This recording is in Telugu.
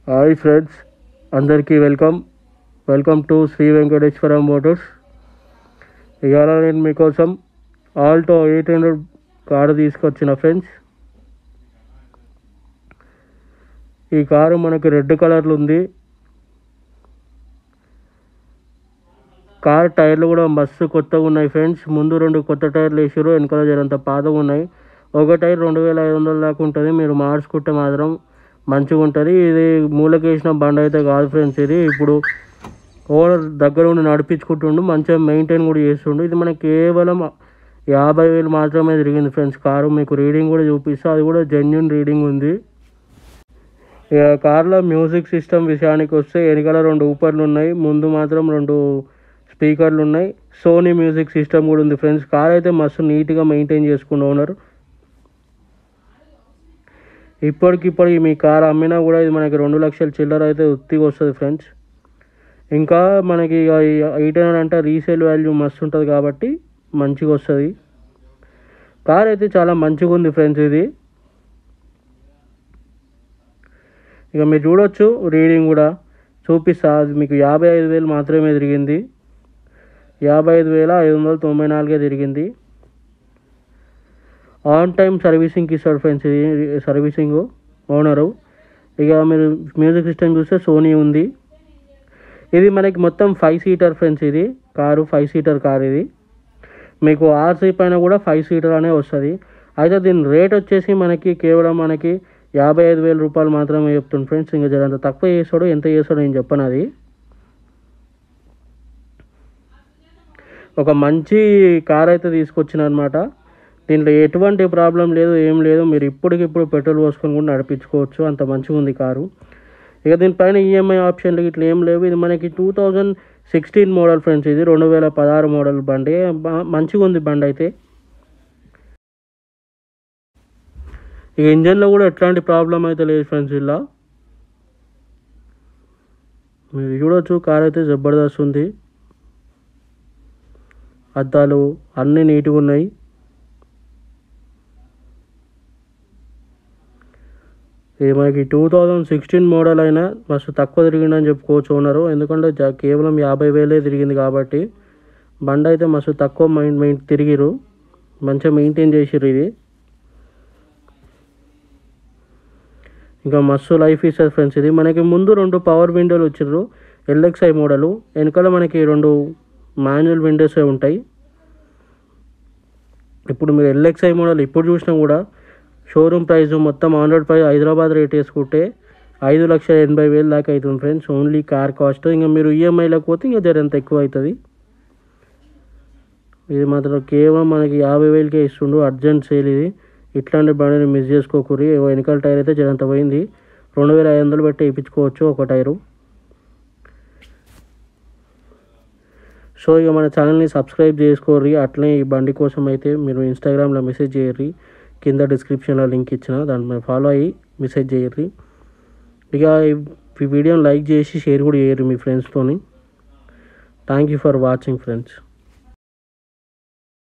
హాయ్ ఫ్రెండ్స్ అందరికీ welcome welcome to Shri Venkateswara motors ఇవాళ నేను మీకోసం ఆల్టో ఎయిట్ హండ్రెడ్ కారు తీసుకొచ్చిన ఫ్రెండ్స్ ఈ కారు మనకి రెడ్ కలర్లో ఉంది కార్ టైర్లు కూడా మస్తు కొత్తగా ఉన్నాయి ఫ్రెండ్స్ ముందు రెండు కొత్త టైర్లు వేసారు వెనకాల జరంత పాతగా ఉన్నాయి ఒక టైర్ రెండు వేల ఐదు వందల దాకా ఉంటుంది మీరు మార్చుకుంటే మాత్రం మంచిగా ఉంటుంది ఇది మూలకి వేసిన బండి అయితే కాదు ఫ్రెండ్స్ ఇది ఇప్పుడు ఓనర్ దగ్గర ఉండి నడిపించుకుంటుండు మంచిగా మెయింటైన్ కూడా చేస్తుండు ఇది మనకి కేవలం యాభై వేలు మాత్రమే తిరిగింది ఫ్రెండ్స్ కారు మీకు రీడింగ్ కూడా చూపిస్తా అది కూడా జెన్యున్ రీడింగ్ ఉంది ఇక కార్లో మ్యూజిక్ సిస్టమ్ విషయానికి వస్తే వెనకాల రెండు ఊపర్లు ఉన్నాయి ముందు మాత్రం రెండు స్పీకర్లు ఉన్నాయి సోనీ మ్యూజిక్ సిస్టమ్ కూడా ఉంది ఫ్రెండ్స్ కార్ అయితే మస్తు నీట్గా మెయింటైన్ చేసుకున్న ఓనర్ ఇప్పటికిప్పటికి మీ కార్ అమ్మినా కూడా ఇది మనకి రెండు లక్షల చిల్లర అయితే ఉత్తిగా వస్తుంది ఫ్రెండ్స్ ఇంకా మనకి ఎయిట్ హండ్రెడ్ అంటే రీసేల్ వాల్యూ మస్తు ఉంటుంది కాబట్టి మంచిగా వస్తుంది కార్ అయితే చాలా మంచిగా ఉంది ఫ్రెండ్స్ ఇది ఇక మీరు చూడొచ్చు రీడింగ్ కూడా చూపిస్తా అది మీకు యాభై ఐదు వేలు మాత్రమే తిరిగింది యాభై ఐదు వేల ఐదు వందల తొంభై నాలుగే తిరిగింది ఆన్ టైం సర్వీసింగ్కి ఇస్తాడు ఫ్రెండ్స్ ఇది సర్వీసింగ్ ఓనరు ఇక మీరు మ్యూజిక్ సిస్టమ్ చూస్తే సోనీ ఉంది ఇది మనకి మొత్తం ఫైవ్ సీటర్ ఫ్రెండ్స్ ఇది కారు ఫైవ్ సీటర్ కార్ ఇది మీకు ఆర్సీ పైన కూడా ఫైవ్ సీటర్ అనే వస్తుంది అయితే దీని రేట్ వచ్చేసి మనకి కేవలం మనకి యాభై ఐదు వేల రూపాయలు మాత్రమే చెప్తుంది ఫ్రెండ్స్ ఇంకా జరంత తక్కువ చేస్తాడు ఎంత చేస్తాడో నేను చెప్పను అది ఒక మంచి కార్ అయితే తీసుకొచ్చిన అనమాట దీంట్లో ఎటువంటి ప్రాబ్లం లేదు ఏం లేదు మీరు ఇప్పటికిప్పుడు పెట్రోల్ పోసుకొని కూడా నడిపించుకోవచ్చు అంత మంచిగా ఉంది కారు ఇక దీనిపైన ఈఎంఐ ఆప్షన్లు ఇట్లా ఏం లేవు ఇది మనకి two thousand sixteen model friends ఇది రెండు వేల పదహారు మోడల్ బండి బా- మంచిగా ఉంది బండి అయితే ఇక ఇంజన్లో కూడా ఎట్లాంటి ప్రాబ్లం అయితే లేదు ఫ్రెండ్స్ ఇలా మీరు చూడొచ్చు కార్ అయితే జబర్దస్త్ ఉంది అద్దాలు అన్నీ నీట్గా ఉన్నాయి ఇది మనకి టూ థౌజండ్ సిక్స్టీన్ మోడల్ అయినా మస్తు తక్కువ తిరిగిందని చెప్పుకోవచ్చు ఓనరు ఎందుకంటే జ- కేవలం యాభై వేలే తిరిగింది కాబట్టి బండి అయితే మస్తు తక్కువ మెయిన్ మెయిన్ తిరిగిరు మంచిగా మెయింటైన్ చేసిర్రు ఇది ఇంకా మస్తు లైఫ్ ఇస్తుంది ఫ్రెండ్స్ ఇది మనకి ముందు రెండు పవర్ విండోలు వచ్చిర్రు ఎల్ఎక్స్ఐ మోడలు వెనకాల మనకి రెండు మాన్యువల్ విండోస్ ఉంటాయి ఇప్పుడు మీరు ఎల్ఎక్స్ఐ మోడల్ ఇప్పుడు చూసినా కూడా షోరూమ్ ప్రైస్ మొత్తం on road price Hyderabad rate వేసుకుంటే ఐదు లక్షల ఎనభై వేలు దాకా అవుతుంది ఫ్రెండ్స్ ఓన్లీ కార్ కాస్ట్ ఇంకా మీరు ఈఎంఐలోకి పోతే ఇంకా జరంత ఎక్కువ అవుతుంది ఇది మాత్రం కేవలం మనకి యాభై వేలకే ఇస్తుండు అర్జెంట్ సేల్ ఇది ఇట్లాంటి బండిని మిస్ చేసుకోకూరి వెనకాల టైర్ అయితే జరంత పోయింది రెండు వేల ఐదు వందలు పెట్టి వేయించుకోవచ్చు ఒక టైరు సో ఇక మన ఛానల్ని సబ్స్క్రైబ్ చేసుకోర్రి అట్లనే ఈ బండి కోసం అయితే మీరు ఇన్స్టాగ్రామ్లో మెసేజ్ చేయర్రి కింద డిస్క్రిప్షన్లో లింక్ ఇచ్చిన దాని మీద ఫాలో అయ్యి మెసేజ్ చేయర్రి ఇక ఈ- ఈ వీడియోని లైక్ చేసి షేర్ కూడా చేయర్రి మీ ఫ్రెండ్స్తోని thank you for watching friends